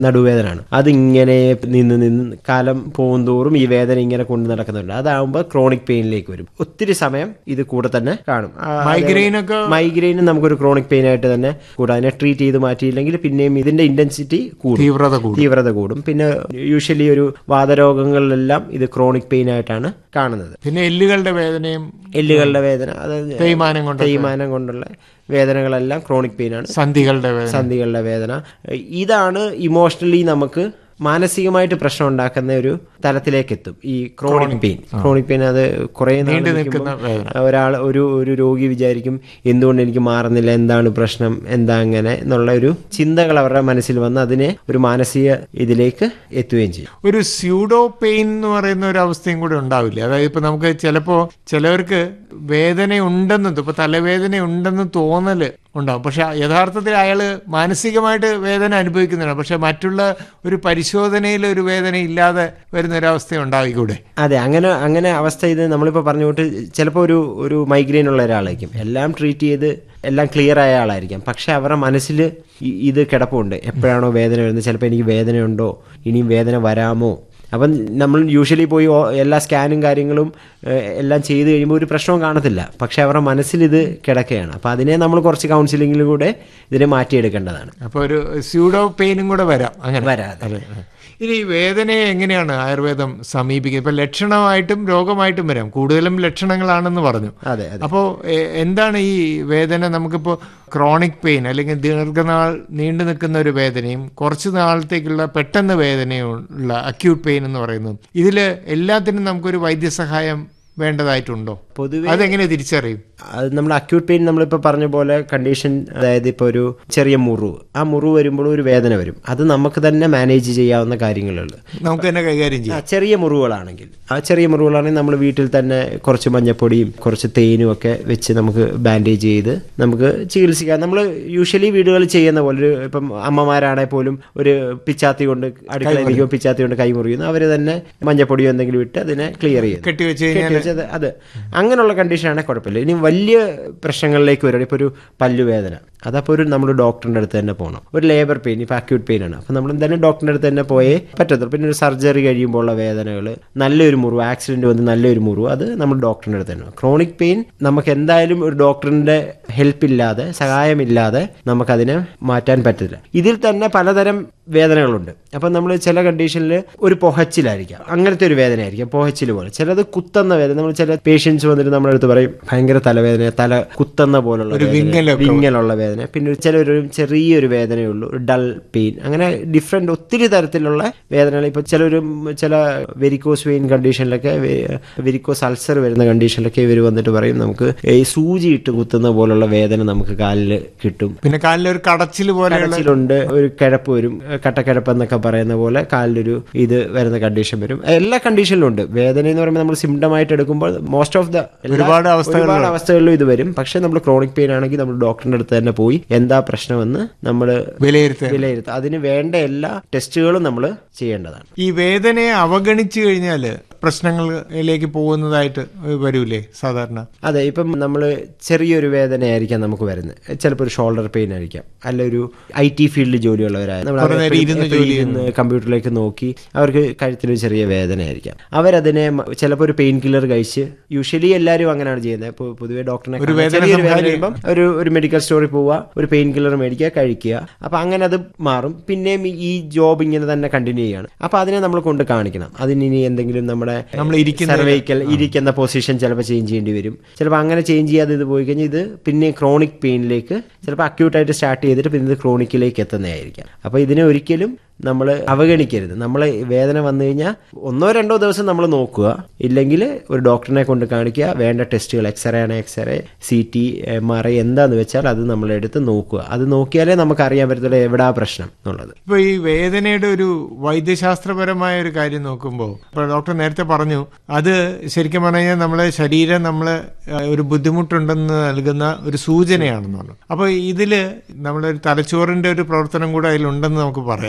നടുവേദനയാണ് അതിങ്ങനെ നിന്ന് നിന്ന് കാലം പോകും തോറും ഈ വേദന ഇങ്ങനെ കൊണ്ട് നടക്കുന്നുണ്ട് അതാവുമ്പോൾ ക്രോണിക് പെയിനിലേക്ക് വരും ഒത്തിരി സമയം ഇത് കൂടെ തന്നെ കാണും ആ, മൈഗ്രെയിൻ ഒക്കെ മൈഗ്രെയിനും നമുക്കൊരു ക്രോണിക് പെയിൻ ആയിട്ട് തന്നെ കൂടാം അതിനെ ട്രീറ്റ് ചെയ്ത് മാറ്റിയില്ലെങ്കിൽ പിന്നെയും ഇതിന്റെ ഇന്റൻസിറ്റി കൂടും തീവ്രത കൂടും തീവ്രത കൂടും പിന്നെ യൂഷ്വലി ഒരു വാതരോഗങ്ങളിലെല്ലാം ഇത് ക്രോണിക് പെയിൻ ആയിട്ടാണ് കാണുന്നത് പിന്നെ എല്ലുകളുടെ വേദനയും എല്ലുകളുടെ വേദന അത് തേയ്മാനം കൊണ്ട് തേയ്മാനം കൊണ്ടുള്ള വേദനകളെല്ലാം ക്രോണിക് പെയിൻ ആണ് സന്ധികളുടെ വേദന സന്ധികളുടെ വേദന ഇതാണ് ഇമോഷണലി നമുക്ക് മാനസികമായിട്ട് പ്രശ്നം ഉണ്ടാക്കുന്ന ഒരു തലത്തിലേക്ക് എത്തും ഈ ക്രോണിക് പെയിൻ ക്രോണിക് പെയിൻ അത് കുറേ നാൾ നീണ്ടു നിൽക്കുമ്പോൾ നിൽക്കുന്ന വേദന ഒരാൾ ഒരു ഒരു രോഗി വിചാരിക്കും എന്തുകൊണ്ട് എനിക്ക് മാറുന്നില്ല എന്താണ് പ്രശ്നം എന്താ അങ്ങനെ എന്നുള്ള ഒരു ചിന്തകൾ അവരുടെ മനസ്സിൽ വന്ന് അതിനെ ഒരു മാനസിക ഇതിലേക്ക് എത്തുകയും ചെയ്യും ഒരു സ്യൂഡോ പെയിൻ എന്ന് പറയുന്ന ഒരു അവസ്ഥയും കൂടെ ഉണ്ടാവില്ലേ അതായത് ഇപ്പൊ നമുക്ക് ചിലപ്പോ ചിലവർക്ക് വേദന ഉണ്ടെന്ന് ഇപ്പൊ തലവേദന ഉണ്ടെന്ന് തോന്നല് ഉണ്ടാവും പക്ഷെ യഥാർത്ഥത്തിൽ അയാള് മാനസികമായിട്ട് വേദന അനുഭവിക്കുന്നുണ്ട് പക്ഷെ മറ്റുള്ള ഒരു പരിശോധനയിൽ ഒരു വേദന ഇല്ലാതെ വരുന്ന ഒരു അവസ്ഥ ഉണ്ടാവിക്കൂടെ അതെ അങ്ങനെ അങ്ങനെ അവസ്ഥ ഇത് നമ്മളിപ്പോൾ പറഞ്ഞു വിട്ട് ചിലപ്പോൾ ഒരു ഒരു മൈഗ്രെയിൻ ഉള്ള ഒരാളായിരിക്കും എല്ലാം ട്രീറ്റ് ചെയ്ത് എല്ലാം ക്ലിയർ ആയ ആളായിരിക്കാം പക്ഷെ അവരുടെ മനസ്സിൽ ഇ- ഇത് കിടപ്പുണ്ട് എപ്പോഴാണോ വേദന വരുന്നത് ചിലപ്പോൾ എനിക്ക് വേദനയുണ്ടോ ഇനിയും വേദന വരാമോ അപ്പം നമ്മൾ യൂഷ്വലി പോയി ഓ- എല്ലാ സ്കാനും കാര്യങ്ങളും ഏഹ്, എല്ലാം ചെയ്ത് കഴിയുമ്പോൾ ഒരു പ്രശ്നവും കാണത്തില്ല പക്ഷെ അവരുടെ മനസ്സിൽ ഇത് കിടക്കുകയാണ് അപ്പം അതിനെ നമ്മൾ കുറച്ച് കൗൺസിലിങ്ങിലൂടെ ഇതിനെ മാറ്റിയെടുക്കേണ്ടതാണ് അപ്പൊ ഒരു സ്യൂഡോ പെയിനും കൂടെ വരാം അങ്ങനെ വരാതെ അതെ ആ. ഇനി വേദനയെ എങ്ങനെയാണ് ആയുർവേദം സമീപിക്കുന്നത് ഇപ്പൊ ലക്ഷണമായിട്ടും രോഗമായിട്ടും വരാം കൂടുതലും ലക്ഷണങ്ങളാണെന്ന് പറഞ്ഞു അതെ അതെ അപ്പോൾ എന്താണ് ഈ വേദന നമുക്കിപ്പോൾ ക്രോണിക് പെയിൻ അല്ലെങ്കിൽ ദീർഘനാൾ നീണ്ടു നിൽക്കുന്ന ഒരു വേദനയും കുറച്ച് നാളത്തേക്കുള്ള പെട്ടെന്ന് വേദനയും ഉള്ള അക്യൂട്ട് പെയിൻ എന്ന് പറയുന്നത് ഇതിൽ എല്ലാത്തിനും നമുക്കൊരു വൈദ്യസഹായം വേണ്ടതായിട്ടുണ്ടോ പൊതുവെ അതെങ്ങനെ തിരിച്ചറിയും അത് നമ്മൾ അക്യൂട്ട് പെയിൻ നമ്മളിപ്പോൾ പറഞ്ഞ പോലെ കണ്ടീഷൻ അതായത് ഇപ്പോൾ ഒരു ചെറിയ മുറിവ് ആ മുറിവ് വരുമ്പോൾ ഒരു വേദന വരും അത് നമുക്ക് തന്നെ മാനേജ് ചെയ്യാവുന്ന കാര്യങ്ങളുള്ളൂ നമുക്ക് തന്നെ കൈകാര്യം ആ ചെയ്യാം ചെറിയ മുറിവുകളാണെങ്കിൽ ആ ചെറിയ മുറിവുകളാണെങ്കിൽ നമ്മൾ വീട്ടിൽ തന്നെ കുറച്ച് മഞ്ഞപ്പൊടിയും കുറച്ച് തേനും ഒക്കെ വെച്ച് നമുക്ക് ബാൻഡേജ് ചെയ്ത് നമുക്ക് ചികിത്സിക്കാം നമ്മൾ യൂഷ്വലി വീടുകളിൽ ചെയ്യുന്ന പോലെ ഒരു ഇപ്പം അമ്മമാരാണെങ്കിൽ പോലും ഒരു പിച്ചാത്തി കൊണ്ട് അടുക്കളയിൽ നിൽക്കുമ്പോൾ പിച്ചാത്തി കൊണ്ട് കൈ മുറിയുന്നു അവർ തന്നെ മഞ്ഞപ്പൊടിയോ എന്തെങ്കിലും ഇട്ട് അതിനെ ക്ലിയർ ചെയ്യുന്നു കെട്ടിവെച്ച് കഴിഞ്ഞാൽ കെട്ടിവെച്ചത് അത് അങ്ങനെയുള്ള കണ്ടീഷനാണെങ്കിൽ കുഴപ്പമില്ല ഇനി വലിയ പ്രശ്നങ്ങളിലേക്ക് വരിക ഇപ്പോൾ ഒരു പല്ലുവേദന അതപ്പോൾ ഒരു നമ്മൾ ഡോക്ടറിൻ്റെ അടുത്ത് തന്നെ പോകണം ഒരു ലേബർ പെയിൻ ഇപ്പോൾ അക്യൂട്ട് പെയിൻ ആണ് അപ്പോൾ നമ്മൾ എന്തായാലും ഡോക്ടറിൻ്റെ അടുത്ത് തന്നെ പോയേ പറ്റത്തുള്ളൂ പിന്നെ ഒരു സർജറി കഴിയുമ്പോൾ ഉള്ള വേദനകൾ നല്ലൊരു മുറിവ് ആക്സിഡന്റ് വന്ന് നല്ലൊരു മുറിവ് അത് നമ്മൾ ഡോക്ടറിൻ്റെ അടുത്ത് തന്നെ ക്രോണിക് പെയിൻ നമുക്ക് എന്തായാലും ഒരു ഡോക്ടറിൻ്റെ ഹെൽപ്പ് ഇല്ലാതെ സഹായമില്ലാതെ നമുക്കതിനെ മാറ്റാൻ പറ്റില്ല ഇതിൽ തന്നെ പലതരം വേദനകളുണ്ട് അപ്പം നമ്മൾ ചില കണ്ടീഷനിൽ ഒരു പുഹച്ചിലായിരിക്കാം അങ്ങനത്തെ ഒരു വേദനയായിരിക്കാം പുഹച്ചിൽ പോലെ ചിലത് കുത്തുന്ന വേദന നമ്മൾ ചില പേഷ്യൻസ് വന്നിട്ട് നമ്മുടെ അടുത്ത് പറയും ഭയങ്കര തലവേദന തല കുത്തുന്ന പോലുള്ള ഒരു വേദന, വിങ്ങലൊക്കെ വിങ്ങലുള്ള വേദന പിന്നെ ചിലൊരു ചെറിയൊരു വേദനയുള്ളൂ ഒരു ഡൾ പെയിൻ അങ്ങനെ ഡിഫറെന്റ് ഒത്തിരി തരത്തിലുള്ള വേദനകൾ ഇപ്പൊ ചിലൊരു ചില വെരിക്കോസ് വെയിൻ കണ്ടീഷനിലൊക്കെ വെരിക്കോസ് അൾസർ വരുന്ന കണ്ടീഷനിലൊക്കെ ഇവർ വന്നിട്ട് പറയും നമുക്ക് ഈ സൂചി ഇട്ട് കുത്തുന്ന പോലുള്ള വേദന നമുക്ക് കാലിൽ കിട്ടും പിന്നെ കാലിൽ ഒരു കടച്ചിൽ പോലെയുള്ള കടച്ചിലുണ്ട് ഒരു കിഴപ്പ് വരും കട്ടക്കിഴപ്പ് എന്നൊക്കെ പറയുന്ന പോലെ കാലിലൊരു ഇത് വരുന്ന കണ്ടീഷൻ വരും എല്ലാ കണ്ടീഷനിലും ഉണ്ട് വേദന എന്ന് പറയുമ്പോൾ നമ്മൾ സിംറ്റം ആയിട്ട് എടുക്കുമ്പോൾ മോസ്റ്റ് ഓഫ് ദ ഒരുപാട് അവസ്ഥകളിൽ ഒരുപാട് അവസ്ഥകളിലും ഇത് വരും പക്ഷെ നമ്മൾ ക്രോണിക് പെയിൻ ആണെങ്കിൽ നമ്മൾ ഡോക്ടറിന്റെ അടുത്ത് തന്നെ പോയി എന്താ പ്രശ്നമെന്ന് നമ്മൾ വിലയിരുത്തുക വിലയിരുത്തുക അതിന് വേണ്ട എല്ലാ ടെസ്റ്റുകളും നമ്മൾ ചെയ്യേണ്ടതാണ് ഈ വേദനയെ അവഗണിച്ചു കഴിഞ്ഞാൽ പ്രശ്നങ്ങളിലേക്ക് പോകുന്നതായിട്ട് വരൂലേ സാധാരണ അതെ ഇപ്പം നമ്മൾ ചെറിയൊരു വേദനയായിരിക്കാം നമുക്ക് വരുന്നത് ചിലപ്പോൾ ഒരു ഷോൾഡർ പെയിൻ ആയിരിക്കാം അല്ല ഒരു ഐ ടി ഫീൽഡിൽ ജോലിയുള്ളവരായ നമ്മൾ കുറേ നേരം എപ്പോഴും- ഇരുന്ന് എപ്പോഴും ജോലി ഇരുന്ന് കമ്പ്യൂട്ടറിലേക്ക് നോക്കി അവർക്ക് കഴുത്തിലൊരു ചെറിയ വേദനയായിരിക്കും അവരതിനെ മ- ചിലപ്പോൾ ഒരു പെയിൻ കില്ലർ കഴിച്ച് യൂഷ്വലി എല്ലാവരും അങ്ങനെയാണ് ചെയ്യുന്നത് ഇപ്പോൾ പൊതുവെ ഡോക്ടറിനെ ഒരു കാണാൻ വേദന ചെറിയൊരു വേദന സംഹാരി- വരുമ്പം ഒരു ഒരു മെഡിക്കൽ സ്റ്റോറിൽ പോവുക ഒരു പെയിൻ കില്ലർ മേടിക്കുക കഴിക്കുക അപ്പം അങ്ങനെ അത് മാറും പിന്നെയും ഈ- ഈ ജോബ് ഇങ്ങനെ തന്നെ കണ്ടിന്യൂ ചെയ്യണം അപ്പം അതിനെ നമ്മൾ കൊണ്ട് കാണിക്കണം അതിന് ഇനി എന്തെങ്കിലും നമ്മുടെ നമ്മൾ ഇരിക്കുന്ന സർവൈക്കൽ ഇരിക്കുന്ന പൊസിഷൻ ചിലപ്പോൾ ചേഞ്ച് ചെയ്യേണ്ടി വരും ചിലപ്പോൾ അങ്ങനെ ചേഞ്ച് ചെയ്യാതെ ഇത് പോയി കഴിഞ്ഞാൽ ഇത് പിന്നെ ക്രോണിക് പെയിനിലേക്ക് ചിലപ്പോൾ അക്യൂട്ടായിട്ട് സ്റ്റാർട്ട് ചെയ്തിട്ട് പിന്നെ ഇത് ക്രോണിക്കിലേക്ക് എത്തുന്നതായിരിക്കാം അപ്പോൾ ഇതിനെ ഒരിക്കലും നമ്മൾ അവഗണിക്കരുത് നമ്മൾ വേദന വന്നു കഴിഞ്ഞാൽ ഒന്നോ രണ്ടോ ദിവസം നമ്മൾ നോക്കുക ഇല്ലെങ്കിൽ ഒരു ഡോക്ടറിനെ കൊണ്ട് കാണിക്കുക വേണ്ട ടെസ്റ്റുകൾ എക്സ്റേ ആണ് x ray C T M R I എന്താന്ന് വെച്ചാൽ അത് നമ്മളെടുത്ത് നോക്കുക അത് നോക്കിയാലേ നമുക്ക് അറിയാൻ പറ്റത്തുള്ളൂ എവിടാ പ്രശ്നം എന്നുള്ളത് ഇപ്പൊ ഈ വേദനയുടെ ഒരു വൈദ്യശാസ്ത്രപരമായ ഒരു കാര്യം നോക്കുമ്പോൾ ഇപ്പൊ ഡോക്ടർ നേരത്തെ പറഞ്ഞു അത് ശരിക്കും പറഞ്ഞു കഴിഞ്ഞാൽ നമ്മളെ ശരീരം നമ്മളെ ആ, ഒരു ബുദ്ധിമുട്ടുണ്ടെന്ന് നൽകുന്ന ഒരു സൂചനയാണെന്ന് പറഞ്ഞു അപ്പൊ ഇതില് നമ്മുടെ ഒരു തലച്ചോറിന്റെ ഒരു പ്രവർത്തനം കൂടെ അതിലുണ്ടെന്ന് നമുക്ക് പറയാം വേണമെങ്കിൽ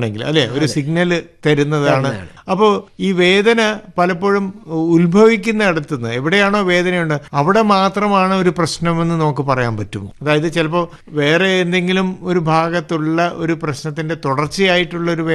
ഉണ്ടെങ്കിൽ അല്ലെ ഒരു സിഗ്നൽ തരുന്നതാണ് അപ്പോൾ ഈ വേദന പലപ്പോഴും ഉത്ഭവിക്കുന്ന അടുത്തുനിന്ന് എവിടെയാണോ വേദനയുണ്ട് അവിടെ മാത്രമാണ് ഒരു പ്രശ്നമെന്ന് നമുക്ക് പറയാൻ പറ്റുമോ അതായത് ചിലപ്പോൾ വേറെ എന്തെങ്കിലും ഒരു ഭാഗത്തുള്ള ഒരു പ്രശ്നത്തിന്റെ തുടർച്ചയായിട്ടുള്ള ഒരു